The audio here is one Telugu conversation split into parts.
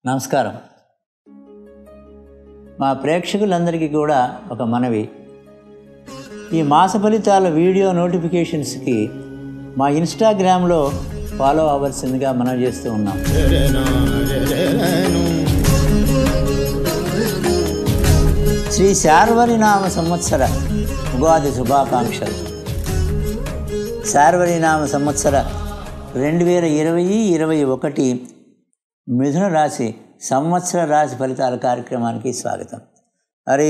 నమస్కారం మా ప్రేక్షకులందరికీ కూడా ఒక మనవి ఈ మాస ఫలితాల వీడియో నోటిఫికేషన్స్కి మా ఇన్స్టాగ్రామ్లో ఫాలో అవ్వాల్సిందిగా మనం చేస్తూ ఉన్నాం శ్రీ శార్వరినామ సంవత్సర ఉగాది శుభాకాంక్షలు శార్వరినామ సంవత్సర రెండు వేల ఇరవై ఇరవై ఒకటి మిథున రాశి సంవత్సర రాశి ఫలితాల కార్యక్రమానికి స్వాగతం హరి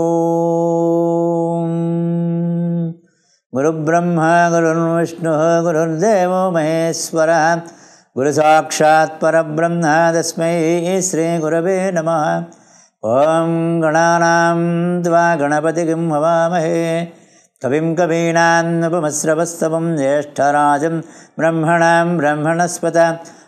ఓం గురుబ్రహ్మ గురుర్విష్ణు గురుర్దేవో మహేశ్వర గురు సాక్షాత్ పరబ్రహ్మ తస్మై శ్రీ గురవే నమ ఓం గణానాం త్వా గణపతికిం హవామహే కవిం కవీనాన్నుపమశ్రవస్తవం జ్యేష్ఠరాజం బ్రహ్మణాం బ్రహ్మణస్పత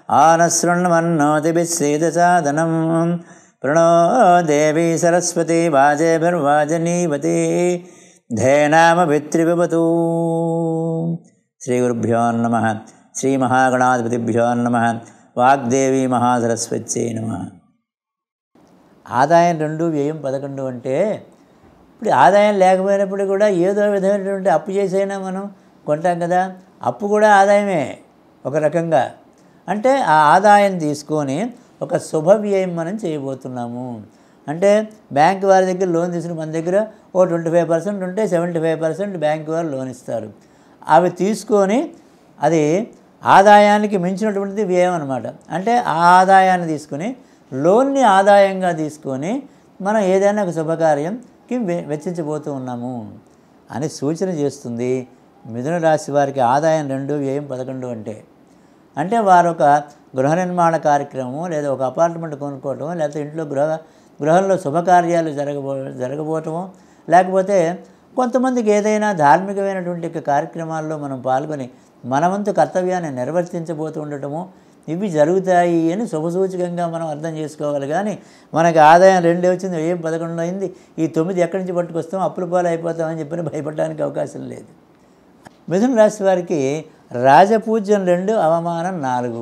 ఆనశృण्वन्नोतिभिस्सेदसादनं प्रणो देवी सरस्वती वाजेभिर्वाजनीवती ధేనామభిత్రివతూ శ్రీగురుభ్యో నమ శ్రీమహాగణాధిపతిభ్యో నమ వాగ్దేవి మహాసరస్వత్యై నమ ఆదాయం రెండు వ్యయం పదకొండు అంటే ఇప్పుడు ఆదాయం లేకపోయినప్పుడు కూడా ఏదో విధమైనటువంటి అప్పు చేసైనా మనం కొంటాం కదా అప్పు కూడా ఆదాయమే ఒక రకంగా అంటే ఆ ఆదాయం తీసుకొని ఒక శుభ వ్యయం మనం చేయబోతున్నాము అంటే బ్యాంక్ వారి దగ్గర లోన్ తీసుకుని మన దగ్గర ఓ ట్వంటీ ఫైవ్ పర్సెంట్ ఉంటే సెవెంటీ ఫైవ్ పర్సెంట్ బ్యాంక్ వారు లోన్ ఇస్తారు అవి తీసుకొని అది ఆదాయానికి మించినటువంటిది వ్యయం అనమాట అంటే ఆ ఆదాయాన్ని తీసుకొని లోన్ని ఆదాయంగా తీసుకొని మనం ఏదైనా ఒక శుభకార్యంకి వె- వెచ్చించబోతూ ఉన్నాము అని సూచన చేస్తుంది మిథున రాశి వారికి ఆదాయం రెండు వ్యయం పదకొండు అంటే అంటే వారు ఒక గృహ నిర్మాణ కార్యక్రమం లేదా ఒక అపార్ట్మెంట్ కొనుక్కోవటం లేకపోతే ఇంట్లో గృహ గృహంలో శుభకార్యాలు జరగబో జరగబోవటము లేకపోతే కొంతమందికి ఏదైనా ధార్మికమైనటువంటి యొక్క కార్యక్రమాల్లో మనం పాల్గొని మనవంతు కర్తవ్యాన్ని నిర్వర్తించబోతూ ఉండటము ఇవి జరుగుతాయి అని శుభసూచకంగా మనం అర్థం చేసుకోవాలి కానీ మనకి ఆదాయం రెండే వచ్చింది ఏం పదకొండు అయింది ఈ తొమ్మిది ఎక్కడి నుంచి పట్టుకొస్తాం అప్పుల పాలు అయిపోతామని చెప్పి భయపడడానికి అవకాశం లేదు మిథున రాశి వారికి రాజపూజ్యం రెండు అవమానం నాలుగు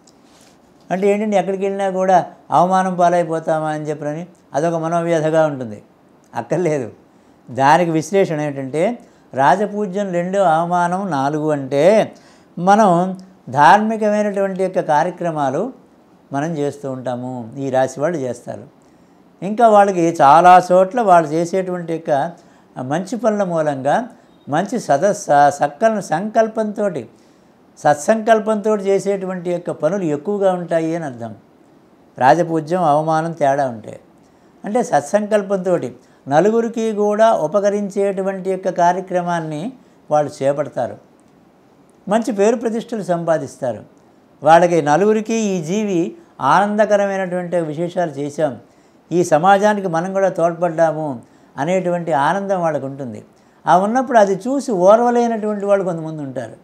అంటే ఏంటంటే ఎక్కడికి వెళ్ళినా కూడా అవమానం పాలైపోతామా అని చెప్పని అదొక మనోవ్యధగా ఉంటుంది అక్కర్లేదు దానికి విశ్లేషణ ఏంటంటే రాజపూజ్యం రెండు అవమానం నాలుగు అంటే మనం ధార్మికమైనటువంటి యొక్క కార్యక్రమాలు మనం చేస్తూ ఉంటాము ఈ రాశి వాళ్ళు చేస్తారు ఇంకా వాళ్ళకి చాలా చోట్ల వాళ్ళు చేసేటువంటి యొక్క మంచి పనుల మూలంగా మంచి సదస్ సక్కల సంకల్పంతో సత్సంకల్పంతో చేసేటువంటి యొక్క పనులు ఎక్కువగా ఉంటాయి అని అర్థం రాజపూజ్యం అవమానం తేడా ఉంటాయి అంటే సత్సంకల్పంతో నలుగురికి కూడా ఉపకరించేటువంటి యొక్క కార్యక్రమాన్ని వాళ్ళు చేపడతారు మంచి పేరు ప్రతిష్టలు సంపాదిస్తారు వాళ్ళకి నలుగురికి ఈ జీవి ఆనందకరమైనటువంటి విశేషాలు చేశాం ఈ సమాజానికి మనం కూడా తోడ్పడ్డాము అనేటువంటి ఆనందం వాళ్ళకు ఉంటుంది ఆ ఉన్నప్పుడు అది చూసి ఓర్వలేనటువంటి వాళ్ళు కొంతమంది ఉంటారు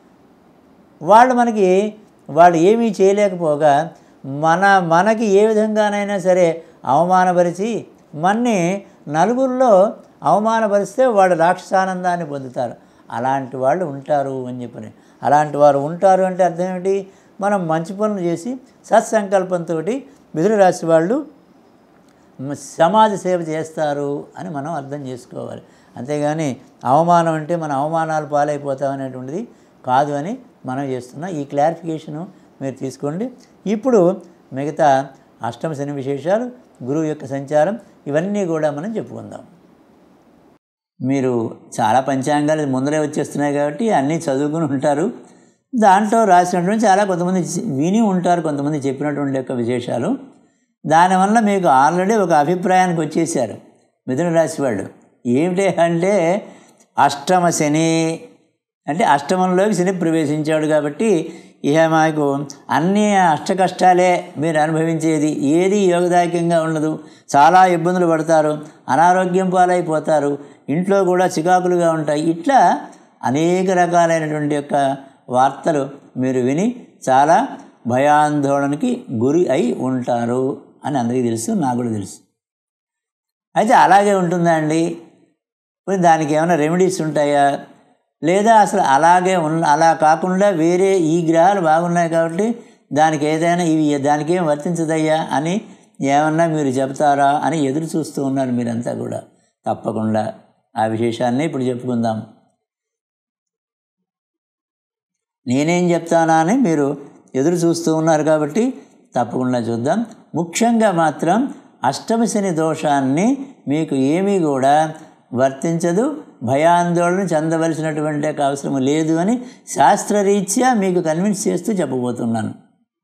వాళ్ళు మనకి వాళ్ళు ఏమీ చేయలేకపోగా మన మనకి ఏ విధంగానైనా సరే అవమానపరిచి మన్ని నలుగురిలో అవమానపరిస్తే వాళ్ళు రాక్షసానందాన్ని పొందుతారు అలాంటి వాళ్ళు ఉంటారు అని చెప్పని అలాంటి వారు ఉంటారు అంటే అర్థం ఏమిటి మనం మంచి పనులు చేసి సత్సంకల్పంతో మిథున రాశి వాళ్ళు మ- సమాజ సేవ చేస్తారు అని మనం అర్థం చేసుకోవాలి అంతేగాని అవమానం అంటే మన అవమానాలు పాలైపోతాం అనేటువంటిది కాదు అని మనం చేస్తున్నాం ఈ క్లారిఫికేషను మీరు తీసుకోండి ఇప్పుడు మిగతా అష్టమ శని విశేషాలు గురువు యొక్క సంచారం ఇవన్నీ కూడా మనం చెప్పుకుందాం మీరు చాలా పంచాంగాలు ముందరే వచ్చేస్తున్నాయి కాబట్టి అన్నీ చదువుకుని ఉంటారు దాంట్లో రాసినటువంటి చాలా కొంతమంది చి- విని ఉంటారు కొంతమంది చెప్పినటువంటి యొక్క విశేషాలు దానివల్ల మీకు ఆల్రెడీ ఒక అభిప్రాయానికి వచ్చేసారు మిథున రాశి వాళ్ళు ఏమిటి అంటే అష్టమ శని అంటే అష్టమంలోకి శని ప్రవేశించాడు కాబట్టి ఇక మాకు అన్ని అష్ట కష్టాలే మీరు అనుభవించేది ఏది యోగదాయకంగా ఉండదు చాలా ఇబ్బందులు పడతారు అనారోగ్యం పాలైపోతారు ఇంట్లో కూడా చికాకులుగా ఉంటాయి ఇట్లా అనేక రకాలైనటువంటి యొక్క వార్తలు మీరు విని చాలా భయాందోళనకి గురి అయి ఉంటారు అని అందరికీ తెలుసు నాకు కూడా తెలుసు అయితే అలాగే ఉంటుందా అండి మరి దానికి ఏమైనా రెమెడీస్ ఉంటాయా లేదా అసలు అలాగే ఉన్న అలా కాకుండా వేరే ఈ గ్రహాలు బాగున్నాయి కాబట్టి దానికి ఏదైనా ఇవి దానికి ఏం వర్తించదయ్యా అని ఏమన్నా మీరు చెప్తారా అని ఎదురు చూస్తూ ఉన్నారు మీరంతా కూడా తప్పకుండా ఆ విశేషాన్ని ఇప్పుడు చెప్పుకుందాం నేనేం చెప్తానా అని మీరు ఎదురు చూస్తూ ఉన్నారు కాబట్టి తప్పకుండా చూద్దాం ముఖ్యంగా మాత్రం అష్టమ శని దోషాన్ని మీకు ఏమీ కూడా వర్తించదు భయాందోళన చెందవలసినటువంటి అవసరం లేదు అని శాస్త్రరీత్యా మీకు కన్విన్స్ చేస్తూ చెప్పబోతున్నాను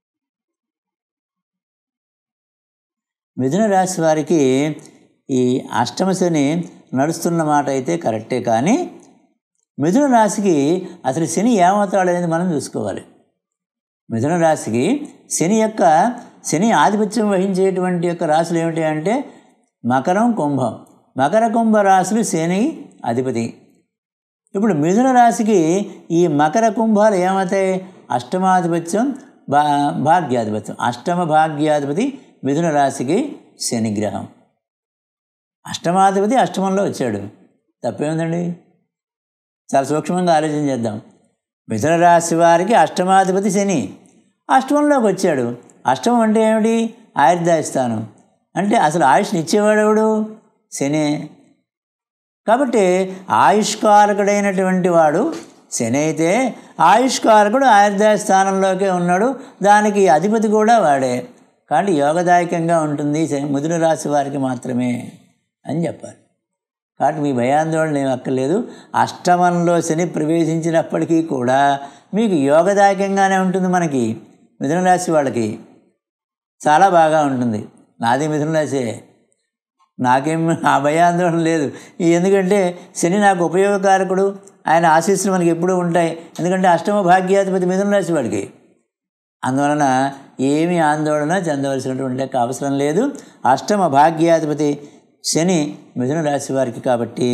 మిథున రాశి వారికి ఈ అష్టమ శని నడుస్తున్న మాట అయితే కరెక్టే కానీ మిథున రాశికి అసలు శని ఏమవుతాడు అనేది మనం చూసుకోవాలి మిథున రాశికి శని యొక్క శని ఆధిపత్యం వహించేటువంటి యొక్క రాశులు ఏమిటి అంటే మకరం కుంభం మకర కుంభ రాశులు శని అధిపతి ఇప్పుడు మిథున రాశికి ఈ మకర కుంభాలు ఏమవుతాయి అష్టమాధిపత్యం భా భాగ్యాధిపత్యం అష్టమ భాగ్యాధిపతి మిథున రాశికి శనిగ్రహం అష్టమాధిపతి అష్టమంలో వచ్చాడు తప్పేముందండి చాలా సూక్ష్మంగా ఆలోచన చేద్దాం మిథున రాశి వారికి అష్టమాధిపతి శని అష్టమంలోకి వచ్చాడు అష్టమం అంటే ఏమిటి ఆయుర్దాయస్థానం అంటే అసలు ఆయుష్ని ఇచ్చేవాడు ఎవడు శని కాబట్టి ఆయుష్కారకుడైనటువంటి వాడు శని అయితే ఆయుష్కారకుడు ఆయుర్దాయ స్థానంలోకే ఉన్నాడు దానికి అధిపతి కూడా వాడే కాబట్టి యోగదాయకంగా ఉంటుంది శని మిథున రాశి వారికి మాత్రమే అని చెప్పాలి కాబట్టి మీ భయాందోళన ఏం అక్కర్లేదు అష్టమంలో శని ప్రవేశించినప్పటికీ కూడా మీకు యోగదాయకంగానే ఉంటుంది మనకి మిథున రాశి వాళ్ళకి చాలా బాగా ఉంటుంది నాది మిథున రాశే నాకేం ఆ భయాందోళన లేదు ఎందుకంటే శని నాకు ఉపయోగకారకుడు ఆయన ఆశీస్సులు మనకి ఎప్పుడూ ఉంటాయి ఎందుకంటే అష్టమ భాగ్యాధిపతి మిథున రాశి వాడికి అందువలన ఏమీ ఆందోళన చెందవలసినటువంటి లెక్క అవసరం లేదు అష్టమ భాగ్యాధిపతి శని మిథున రాశి వారికి కాబట్టి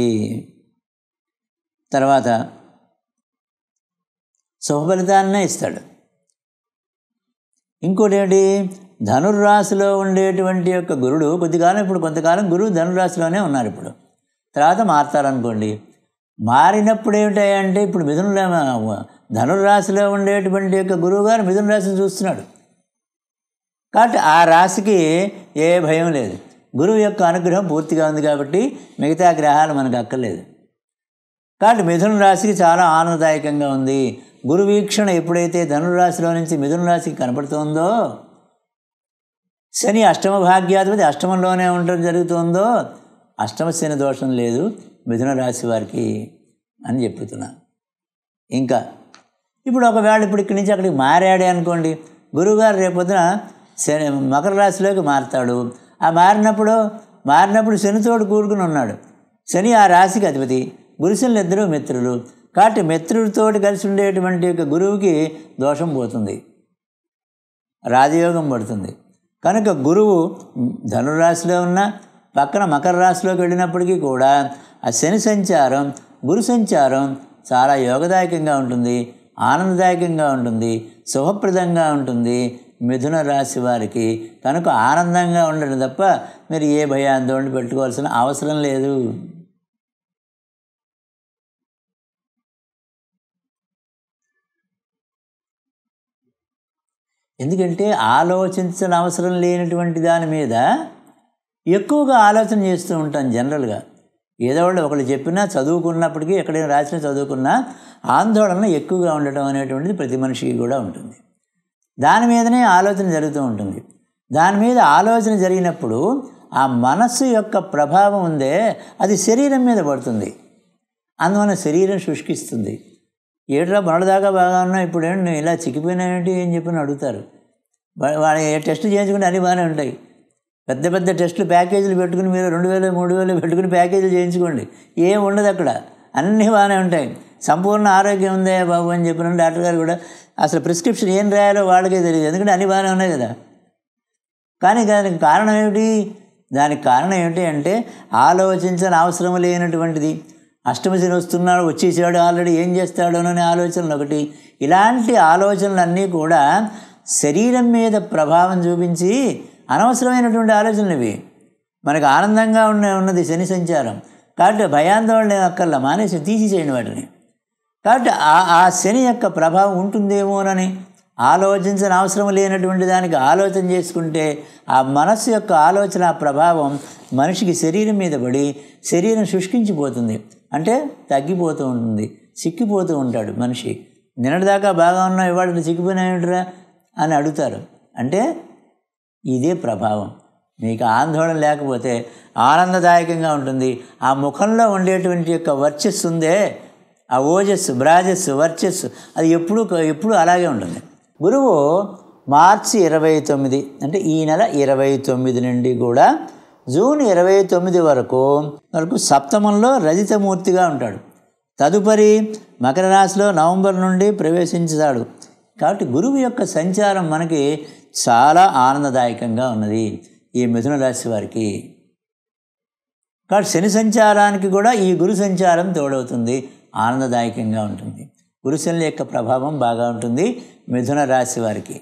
తర్వాత శుభఫలితాన్నే ఇస్తాడు ఇంకోటి ఏంటి ధనుర్రాశిలో ఉండేటువంటి యొక్క గురుడు కొద్దికాలం ఇప్పుడు కొంతకాలం గురువు ధనుర్రాశిలోనే ఉన్నారు ఇప్పుడు తర్వాత మారుతారనుకోండి మారినప్పుడు ఏమిటాయంటే ఇప్పుడు మిథున ధనుర్రాశిలో ఉండేటువంటి యొక్క గురువు గారు మిథున రాశిని చూస్తున్నాడు కాబట్టి ఆ రాశికి ఏ భయం లేదు గురువు యొక్క అనుగ్రహం పూర్తిగా ఉంది కాబట్టి మిగతా గ్రహాలు మనకు అక్కర్లేదు కాబట్టి మిథున రాశికి చాలా ఆనందదాయకంగా ఉంది గురు వీక్షణ ఎప్పుడైతే ధనురాశిలో నుంచి మిథున రాశికి కనపడుతుందో శని అష్టమ భాగ్యాధిపతి అష్టమంలోనే ఉండడం జరుగుతుందో అష్టమ శని దోషం లేదు మిథున రాశి వారికి అని చెప్తున్నాను ఇంకా ఇప్పుడు ఒకవేళ ఇప్పుడు ఇక్కడి నుంచి అక్కడికి మారాడే అనుకోండి గురువుగారు రేపొద్దున శని మకర రాశిలోకి మారుతాడు ఆ మారినప్పుడు మారినప్పుడు శనితోడు కూడుకుని ఉన్నాడు శని ఆ రాశికి అధిపతి గురుశనులు ఇద్దరు మిత్రులు కాబట్టి మిత్రుడితోటి కలిసి ఉండేటువంటి యొక్క గురువుకి దోషం పోతుంది రాజయోగం పడుతుంది కనుక గురువు ధనురాశిలో ఉన్న పక్కన మకర రాశిలోకి వెళ్ళినప్పటికీ కూడా ఆ శని సంచారం గురు సంచారం చాలా యోగదాయకంగా ఉంటుంది ఆనందదాయకంగా ఉంటుంది శుభప్రదంగా ఉంటుంది మిథున రాశి వారికి కనుక ఆనందంగా ఉండడం తప్ప మీరు ఏ భయాందోళన పెట్టుకోవాల్సిన అవసరం లేదు ఎందుకంటే ఆలోచించిన అవసరం లేనటువంటి దాని మీద ఎక్కువగా ఆలోచన చేస్తూ ఉంటాం జనరల్గా ఏదో వాళ్ళు ఒకళ్ళు చెప్పినా చదువుకున్నప్పటికీ ఎక్కడైనా రాసిన చదువుకున్నా ఆందోళన ఎక్కువగా ఉండటం అనేటువంటిది ప్రతి మనిషికి కూడా ఉంటుంది దాని మీదనే ఆలోచన జరుగుతూ ఉంటుంది దాని మీద ఆలోచన జరిగినప్పుడు ఆ మనస్సు యొక్క ప్రభావం ఉందే అది శరీరం మీద పడుతుంది అందువల్ల శరీరం శుష్కిస్తుంది ఏట్రా మొన్నటిదాకా బాగా ఉన్నా ఇప్పుడు ఏంటి నువ్వు ఇలా చిక్కిపోయినావేంటి అని చెప్పి అడుగుతారు వాళ్ళ టెస్ట్ చేయించుకుంటే అన్నీ బాగానే ఉంటాయి పెద్ద పెద్ద టెస్టులు ప్యాకేజీలు పెట్టుకుని మీరు రెండు వేలు మూడు వేలు పెట్టుకుని ప్యాకేజీలు చేయించుకోండి ఏం ఉండదు అక్కడ అన్నీ బాగానే ఉంటాయి సంపూర్ణ ఆరోగ్యం ఉందే బాబు అని చెప్పిన డాక్టర్ గారు కూడా అసలు ప్రిస్క్రిప్షన్ ఏం రాయాలో వాళ్ళకే తెలియదు ఎందుకంటే అన్నీ బాగానే ఉన్నాయి కదా కానీ దానికి కారణం ఏమిటి దానికి కారణం ఏమిటి అంటే ఆలోచించని అవసరం లేనటువంటిది అష్టమశని వస్తున్నాడు వచ్చేసాడు ఆల్రెడీ ఏం చేస్తాడు అనే ఆలోచనలు ఒకటి ఇలాంటి ఆలోచనలన్నీ కూడా శరీరం మీద ప్రభావం చూపించి అనవసరమైనటువంటి ఆలోచనలు ఇవి మనకు ఆనందంగా ఉన్న ఉన్నది శని సంచారం కాబట్టి భయాందోళన అక్కర్లా మానేసి తీసేసేయండి వాటిని కాబట్టి ఆ ఆ శని యొక్క ప్రభావం ఉంటుందేమోనని ఆలోచించిన అవసరం లేనటువంటి దానికి ఆలోచన చేసుకుంటే ఆ మనస్సు యొక్క ఆలోచన ఆ ప్రభావం మనిషికి శరీరం మీద పడి శరీరం శుష్కించిపోతుంది అంటే తగ్గిపోతూ ఉంటుంది సిక్కిపోతూ ఉంటాడు మనిషి నిన్నటిదాకా బాగా ఉన్నావు ఇవాళ సిక్కిపోయినాయంటరా అని అడుగుతారు అంటే ఇదే ప్రభావం మీకు ఆందోళన లేకపోతే ఆనందదాయకంగా ఉంటుంది ఆ ముఖంలో ఉండేటువంటి యొక్క వర్చస్సు ఉందే ఆ ఓజస్సు బ్రాజస్సు వర్చస్సు అది ఎప్పుడు ఎప్పుడు అలాగే ఉంటుంది గురువు మార్చి ఇరవై తొమ్మిది అంటే ఈ నెల ఇరవై తొమ్మిది నుండి కూడా జూన్ ఇరవై తొమ్మిది వరకు వరకు సప్తమంలో రజితమూర్తిగా ఉంటాడు తదుపరి మకర రాశిలో నవంబర్ నుండి ప్రవేశించుతాడు కాబట్టి గురువు యొక్క సంచారం మనకి చాలా ఆనందదాయకంగా ఉన్నది ఈ మిథున రాశి వారికి కాబట్టి శని సంచారానికి కూడా ఈ గురు సంచారం తోడవుతుంది ఆనందదాయకంగా ఉంటుంది గురుశనుల యొక్క ప్రభావం బాగా ఉంటుంది మిథున రాశి వారికి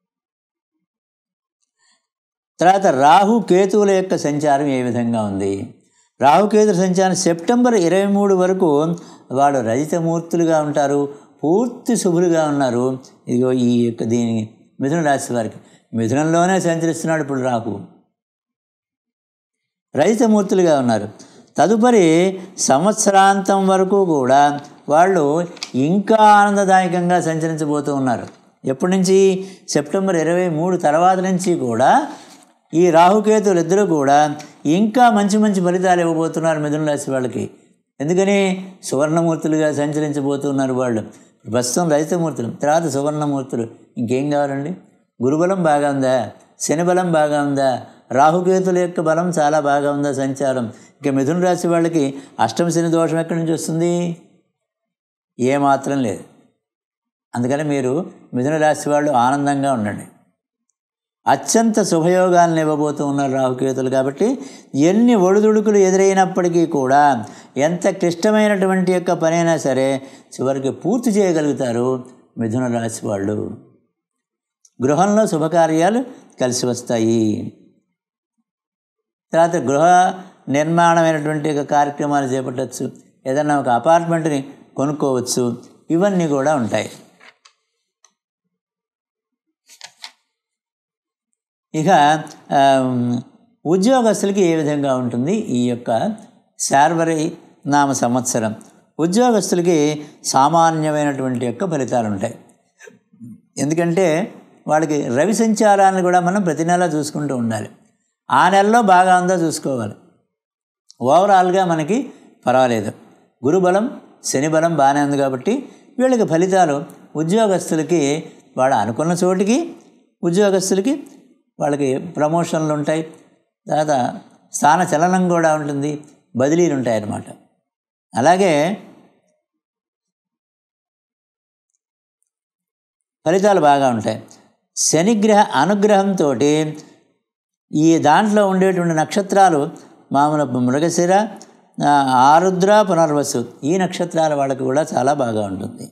తర్వాత రాహు కేతువుల యొక్క సంచారం ఏ విధంగా ఉంది రాహుకేతుల సంచారం సెప్టెంబర్ ఇరవై మూడు వరకు వాడు రజితమూర్తులుగా ఉంటారు పూర్తి శుభులుగా ఉన్నారు ఇదిగో ఈ యొక్క దీని మిథున రాశి వారికి మిథునంలోనే సంచరిస్తున్నాడు ఇప్పుడు రాహు రజితమూర్తులుగా ఉన్నారు తదుపరి సంవత్సరాంతం వరకు కూడా వాళ్ళు ఇంకా ఆనందదాయకంగా సంచరించబోతూ ఉన్నారు ఎప్పటి నుంచి సెప్టెంబర్ ఇరవై మూడు తర్వాత నుంచి కూడా ఈ రాహుకేతులు ఇద్దరు కూడా ఇంకా మంచి మంచి ఫలితాలు ఇవ్వబోతున్నారు మిథున రాశి వాళ్ళకి ఎందుకని సువర్ణమూర్తులుగా సంచరించబోతున్నారు వాళ్ళు ప్రస్తుతం రజితమూర్తులు తర్వాత సువర్ణమూర్తులు ఇంకేం కావాలండి గురుబలం బాగా ఉందా శని బలం బాగా ఉందా రాహుకేతుల యొక్క బలం చాలా బాగా ఉందా సంచారం ఇక మిథున రాశి వాళ్ళకి అష్టమ శని దోషం ఎక్కడి నుంచి వస్తుంది ఏమాత్రం లేదు అందుకని మీరు మిథున రాశి వాళ్ళు ఆనందంగా ఉండండి అత్యంత శుభయోగాలను ఇవ్వబోతూ ఉన్నారు రాహుకేతులు కాబట్టి ఎన్ని ఒడిదుడుకులు ఎదురైనప్పటికీ కూడా ఎంత క్లిష్టమైనటువంటి యొక్క పనైనా సరే చివరికి పూర్తి చేయగలుగుతారు మిథున రాశి వాళ్ళు గృహంలో శుభకార్యాలు కలిసి వస్తాయి తర్వాత గృహ నిర్మాణమైనటువంటి ఒక కార్యక్రమాలు చేపట్టచ్చు ఏదన్నా ఒక అపార్ట్మెంట్ని కొనుక్కోవచ్చు ఇవన్నీ కూడా ఉంటాయి ఇక ఉద్యోగస్తులకి ఏ విధంగా ఉంటుంది ఈ యొక్క శార్వరి నామ సంవత్సరం ఉద్యోగస్తులకి సామాన్యమైనటువంటి యొక్క ఫలితాలు ఉంటాయి ఎందుకంటే వాళ్ళకి రవి సంచారాన్ని కూడా మనం ప్రతి నెల చూసుకుంటూ ఉండాలి ఆ నెలలో బాగా ఉందో చూసుకోవాలి ఓవరాల్గా మనకి పర్వాలేదు గురుబలం శని బలం బాగానే ఉంది కాబట్టి వీళ్ళకి ఫలితాలు ఉద్యోగస్తులకి వాళ్ళ అనుకున్న చోటికి ఉద్యోగస్తులకి వాళ్ళకి ప్రమోషన్లు ఉంటాయి తర్వాత స్థాన చలనం కూడా ఉంటుంది బదిలీలు ఉంటాయి అన్నమాట అలాగే ఫలితాలు బాగా ఉంటాయి శనిగ్రహ అనుగ్రహంతో ఈ దాంట్లో ఉండేటువంటి నక్షత్రాలు మామూలు మృగశిర ఆరుద్ర పునర్వసు ఈ నక్షత్రాల వాళ్ళకి కూడా చాలా బాగా ఉంటుంది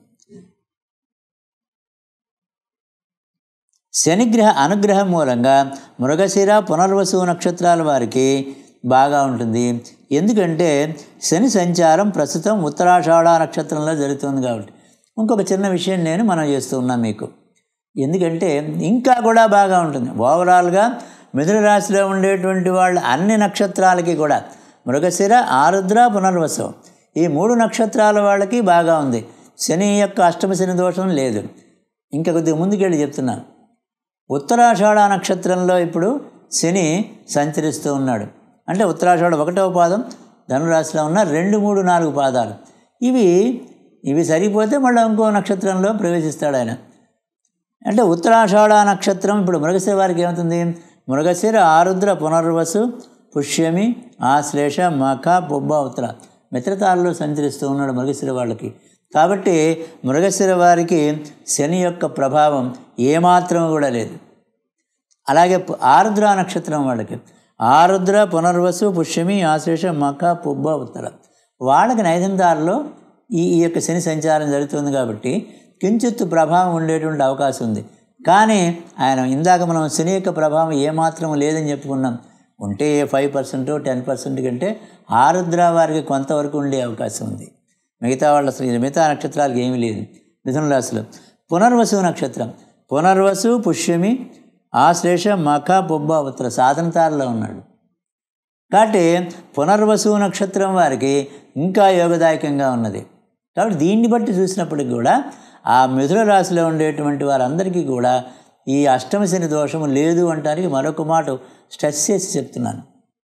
శనిగ్రహ అనుగ్రహం మూలంగా మృగశిర పునర్వసు నక్షత్రాల వారికి బాగా ఉంటుంది ఎందుకంటే శని సంచారం ప్రస్తుతం ఉత్తరాషాఢ నక్షత్రంలో జరుగుతుంది కాబట్టి ఇంకొక చిన్న విషయం నేను మనం చేస్తూ ఉన్నాను మీకు ఎందుకంటే ఇంకా కూడా బాగా ఉంటుంది ఓవరాల్గా మిథున రాశిలో ఉండేటువంటి వాళ్ళు అన్ని నక్షత్రాలకి కూడా మృగశిర ఆరుద్ర పునర్వసం ఈ మూడు నక్షత్రాల వాళ్ళకి బాగా ఉంది శని యొక్క అష్టమ శని దోషం లేదు ఇంకా కొద్దిగా ముందుకెళ్ళి చెప్తున్నా ఉత్తరాషాఢ నక్షత్రంలో ఇప్పుడు శని సంచరిస్తూ ఉన్నాడు అంటే ఉత్తరాషాఢ ఒకటవ పాదం ధనురాశిలో ఉన్న రెండు మూడు నాలుగు పాదాలు ఇవి ఇవి సరిపోతే మళ్ళీ ఇంకో నక్షత్రంలో ప్రవేశిస్తాడు ఆయన అంటే ఉత్తరాషాఢ నక్షత్రం ఇప్పుడు మృగశిర వారికి ఏమవుతుంది మృగశిర ఆరుద్ర పునర్వసు పుష్యమి ఆశ్లేష మఖ పొబ్బ ఉత్తర మిత్రతాలలో సంచరిస్తూ ఉన్నాడు మృగశిర వాళ్ళకి కాబట్టి మృగశిర వారికి శని యొక్క ప్రభావం ఏమాత్రం కూడా లేదు అలాగే ఆరుద్ర నక్షత్రం వాళ్ళకి ఆరుద్ర పునర్వసు పుష్యమి ఆశ్లేష మఖ పొబ్బ ఉత్తర వాళ్ళకి నైదంతాలలో ఈ ఈ యొక్క శని సంచారం జరుగుతుంది కాబట్టి కించిత్తు ప్రభావం ఉండేటువంటి అవకాశం ఉంది కానీ ఆయన ఇందాక మనం శని యొక్క ప్రభావం ఏమాత్రం లేదని చెప్పుకున్నాం ఉంటే ఏ ఫైవ్ పర్సెంట్ టెన్ పర్సెంట్ కంటే ఆరుద్ర వారికి కొంతవరకు ఉండే అవకాశం ఉంది మిగతా వాళ్ళ అసలు మిగతా నక్షత్రాలకు ఏమీ లేదు మిథున రాశిలో పునర్వసు నక్షత్రం పునర్వసు పుష్యమి ఆశ్లేష మఖ పుబ్బ ఉత్తర సాధనతారలో ఉన్నాడు కాబట్టి పునర్వసు నక్షత్రం వారికి ఇంకా యోగదాయకంగా ఉన్నది కాబట్టి దీన్ని బట్టి చూసినప్పటికి కూడా ఆ మిథున రాశిలో ఉండేటువంటి వారందరికీ కూడా ఈ అష్టమ శని దోషము లేదు అంటానికి మరొక మాట స్ట్రెస్ చేసి చెప్తున్నాను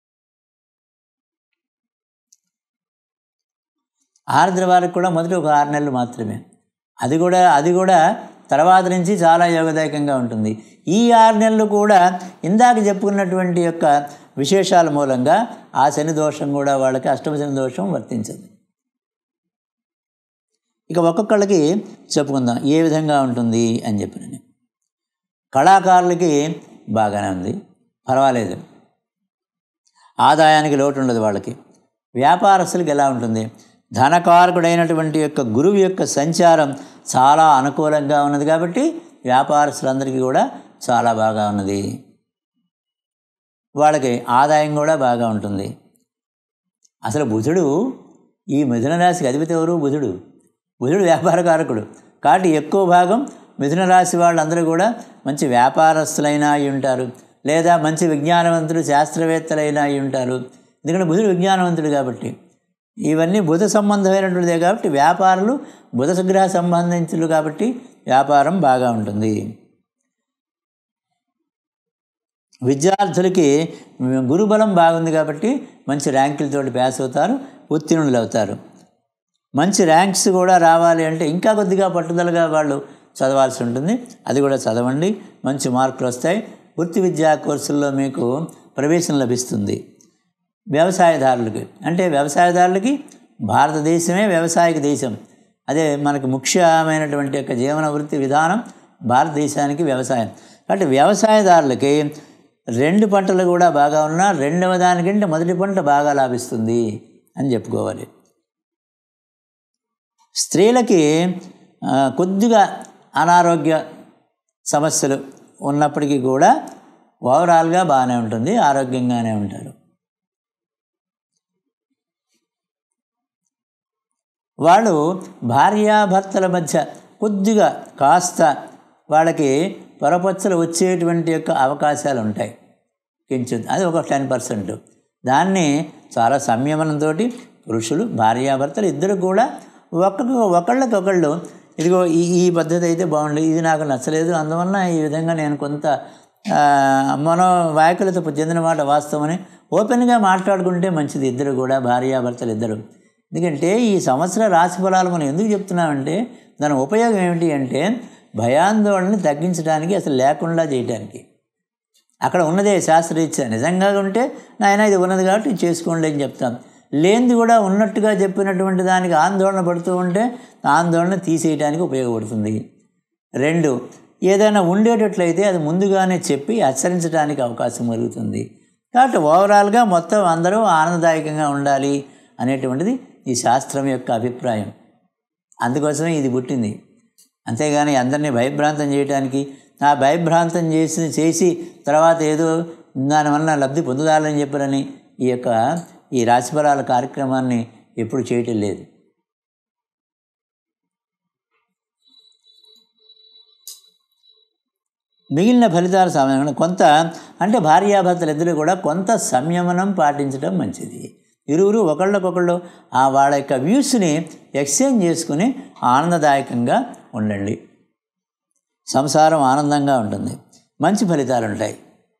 ఆరుద్ర వారికి కూడా మొదటి ఒక ఆరు నెలలు మాత్రమే అది కూడా అది కూడా తర్వాత నుంచి చాలా యోగదాయకంగా ఉంటుంది ఈ ఆరు నెలలు కూడా ఇందాక చెప్పుకున్నటువంటి యొక్క విశేషాల మూలంగా ఆ శని దోషం కూడా వాళ్ళకి అష్టమ శని దోషం వర్తించదు ఇక ఒక్కొక్కళ్ళకి చెప్పుకుందాం ఏ విధంగా ఉంటుంది అని చెప్పిన కళాకారులకి బాగానే ఉంది పర్వాలేదు ఆదాయానికి లోటు ఉండదు వాళ్ళకి వ్యాపారస్తులకు ఎలా ఉంటుంది ధనకారకుడైనటువంటి యొక్క గురువు యొక్క సంచారం చాలా అనుకూలంగా ఉన్నది కాబట్టి వ్యాపారస్తులందరికీ కూడా చాలా బాగా ఉన్నది వాళ్ళకి ఆదాయం కూడా బాగా ఉంటుంది అసలు బుధుడు ఈ మిథున రాశికి అధిపతి ఎవరు బుధుడు బుధుడు వ్యాపారకారకుడు కాబట్టి ఎక్కువ భాగం మిథున రాశి వాళ్ళందరూ కూడా మంచి వ్యాపారస్తులైనా అయి ఉంటారు లేదా మంచి విజ్ఞానవంతులు శాస్త్రవేత్తలైనా అయి ఉంటారు ఎందుకంటే బుధుడు విజ్ఞానవంతుడు కాబట్టి ఇవన్నీ బుధ సంబంధమైనటువంటిదే కాబట్టి వ్యాపారులు బుధ గ్రహ సంబంధించులు కాబట్టి వ్యాపారం బాగా ఉంటుంది విద్యార్థులకి గురుబలం బాగుంది కాబట్టి మంచి ర్యాంకులతోటి పాస్ అవుతారు ఉత్తీర్ణులు అవుతారు మంచి ర్యాంక్స్ కూడా రావాలి అంటే ఇంకా కొద్దిగా పట్టుదలగా వాళ్ళు చదవాల్సి ఉంటుంది అది కూడా చదవండి మంచి మార్కులు వస్తాయి వృత్తి విద్యా కోర్సుల్లో మీకు ప్రవేశం లభిస్తుంది వ్యవసాయదారులకి అంటే వ్యవసాయదారులకి భారతదేశమే వ్యవసాయక దేశం అదే మనకు ముఖ్యమైనటువంటి యొక్క జీవన వృత్తి విధానం భారతదేశానికి వ్యవసాయం కాబట్టి వ్యవసాయదారులకి రెండు పంటలు కూడా బాగా ఉన్నా రెండవ దానికంటే మొదటి పంట బాగా లాభిస్తుంది అని చెప్పుకోవాలి స్త్రీలకి ఆ, కొద్దిగా అనారోగ్య సమస్యలు ఉన్నప్పటికీ కూడా ఓవరాల్గా బాగానే ఉంటుంది ఆరోగ్యంగానే ఉంటారు వాళ్ళు భార్యాభర్తల మధ్య కొద్దిగా కాస్త వాళ్ళకి పొరపచ్చలు వచ్చేటువంటి యొక్క అవకాశాలు ఉంటాయి కించిత్ అది ఒక టెన్ పర్సెంట్ దాన్ని చాలా సంయమనంతో పురుషులు భార్యాభర్తలు ఇద్దరు కూడా ఒకరికి ఒకళ్ళకొకళ్ళు ఇదిగో ఈ ఈ పద్ధతి అయితే బాగుంది ఇది నాకు నచ్చలేదు అందువలన ఈ విధంగా నేను కొంత ఆ, మనో వాయకులతో చెందిన మాట వాస్తవమని ఓపెన్గా మాట్లాడుకుంటే మంచిది ఇద్దరు కూడా భార్యాభర్తలు ఇద్దరు ఎందుకంటే ఈ సంవత్సర రాశి ఫలాలు మనం ఎందుకు చెప్తున్నామంటే దాని ఉపయోగం ఏమిటి అంటే భయాందోళనని తగ్గించడానికి అసలు లేకుండా చేయడానికి అక్కడ ఉన్నదే శాస్త్రరీత్యా నిజంగా ఉంటే నాయన ఇది ఉన్నది కాబట్టి ఇది చేసుకోండి అని చెప్తాం లేనిది కూడా ఉన్నట్టుగా చెప్పినటువంటి దానికి ఆందోళన పడుతూ ఉంటే ఆందోళన తీసేయడానికి ఉపయోగపడుతుంది రెండు ఏదైనా ఉండేటట్లయితే అది ముందుగానే చెప్పి హెచ్చరించడానికి అవకాశం కలుగుతుంది కాబట్టి ఓవరాల్గా మొత్తం అందరూ ఆనందదాయకంగా ఉండాలి అనేటువంటిది ఈ శాస్త్రం యొక్క అభిప్రాయం అందుకోసమే ఇది పుట్టింది అంతేగాని అందరినీ భయభ్రాంతం చేయడానికి ఆ భయభ్రాంతం చేసి చేసి తర్వాత ఏదో దానివల్ల లబ్ధి పొందుదాలని చెప్పారని ఈ యొక్క ఈ రాశిఫలాల కార్యక్రమాన్ని ఎప్పుడు చేయటం లేదు మిగిలిన ఫలితాలు సమయంలో కొంత అంటే భార్యాభర్తలు ఇద్దరు కూడా కొంత సంయమనం పాటించడం మంచిది ఇరువురు ఒకళ్ళకొకళ్ళు ఆ వాళ్ళ యొక్క వ్యూస్ని ఎక్స్చేంజ్ చేసుకుని ఆనందదాయకంగా ఉండండి సంసారం ఆనందంగా ఉంటుంది మంచి ఫలితాలు ఉంటాయి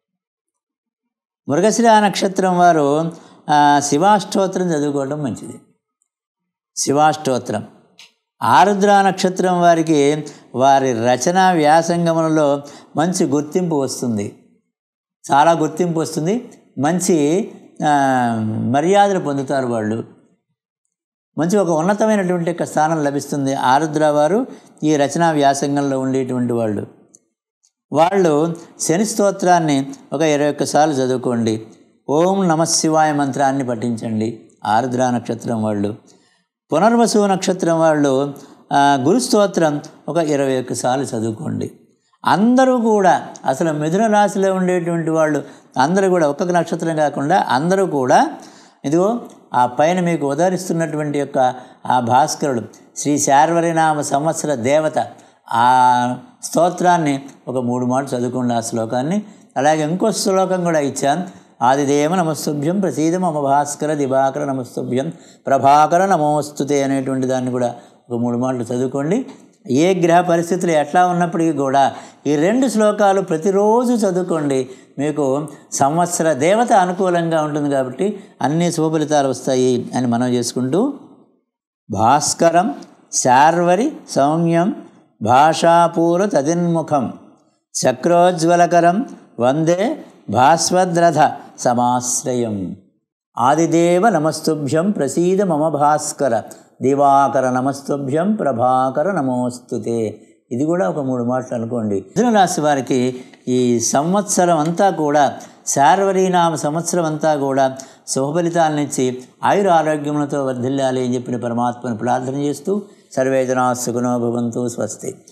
మృగశిర నక్షత్రం వారు ఆ, శివాష్టోత్రం చదువుకోవడం మంచిది శివాష్టోత్రం ఆరుద్ర నక్షత్రం వారికి వారి రచనా వ్యాసంగములలో మంచి గుర్తింపు వస్తుంది చాలా గుర్తింపు వస్తుంది మంచి ఆ, మర్యాదలు పొందుతారు వాళ్ళు మంచి ఒక ఉన్నతమైనటువంటి యొక్క స్థానం లభిస్తుంది ఆరుద్ర వారు ఈ రచనా వ్యాసంగంలో ఉండేటువంటి వాళ్ళు వాళ్ళు శని స్తోత్రాన్ని ఒక ఇరవై ఒక్కసార్లు చదువుకోండి ఓం నమ శివాయ మంత్రాన్ని పఠించండి ఆరుద్ర నక్షత్రం వాళ్ళు పునర్వసు నక్షత్రం వాళ్ళు ఆ, గురు స్తోత్రం ఒక ఇరవై ఒక్కసార్లు చదువుకోండి అందరూ కూడా అసలు మిథున రాశిలో ఉండేటువంటి వాళ్ళు అందరూ కూడా ఒక్కొక్క నక్షత్రం కాకుండా అందరూ కూడా ఇదిగో ఆ పైన మీకు ఉదరిస్తున్నటువంటి యొక్క ఆ భాస్కరుడు శ్రీ శార్వరినామ సంవత్సర దేవత ఆ స్తోత్రాన్ని ఒక మూడు మాటలు చదువుకోండి ఆ శ్లోకాన్ని అలాగే ఇంకో శ్లోకం కూడా ఇచ్చాను ఆదిదేవ నమస్తుభ్యం ప్రసీద మమ భాస్కర దివాకర నమస్తుభ్యం ప్రభాకర నమోస్తుతే అనేటువంటి దాన్ని కూడా ఒక మూడు మాటలు చదువుకోండి ఏ గ్రహ పరిస్థితులు ఎట్లా ఉన్నప్పటికీ కూడా ఈ రెండు శ్లోకాలు ప్రతిరోజు చదువుకోండి మీకు సంవత్సర దేవత అనుకూలంగా ఉంటుంది కాబట్టి అన్ని శుభఫలితాలు వస్తాయి అని మనం చేసుకుంటూ భాస్కరం శార్వరి సౌమ్యం భాషాపూర తదిన్ముఖం చక్రోజ్వలకరం వందే భాస్వద్రథ సమాశ్రయం ఆదిదేవ నమస్తుభ్యం ప్రసీద మమ భాస్కర దివాకర నమస్తుభ్యం ప్రభాకర నమోస్తుతే ఇది కూడా ఒక మూడు మాటలు అనుకోండి మిథున రాశి వారికి ఈ సంవత్సరం అంతా కూడా శార్వరీనామ సంవత్సరం అంతా కూడా శుభఫలితాలనిచ్చి ఆయుర ఆరోగ్యములతో వర్ధిల్లాలి అని చెప్పిన పరమాత్మను ప్రార్థన చేస్తూ సర్వేజనా సుఖనో భవంతు స్వస్తి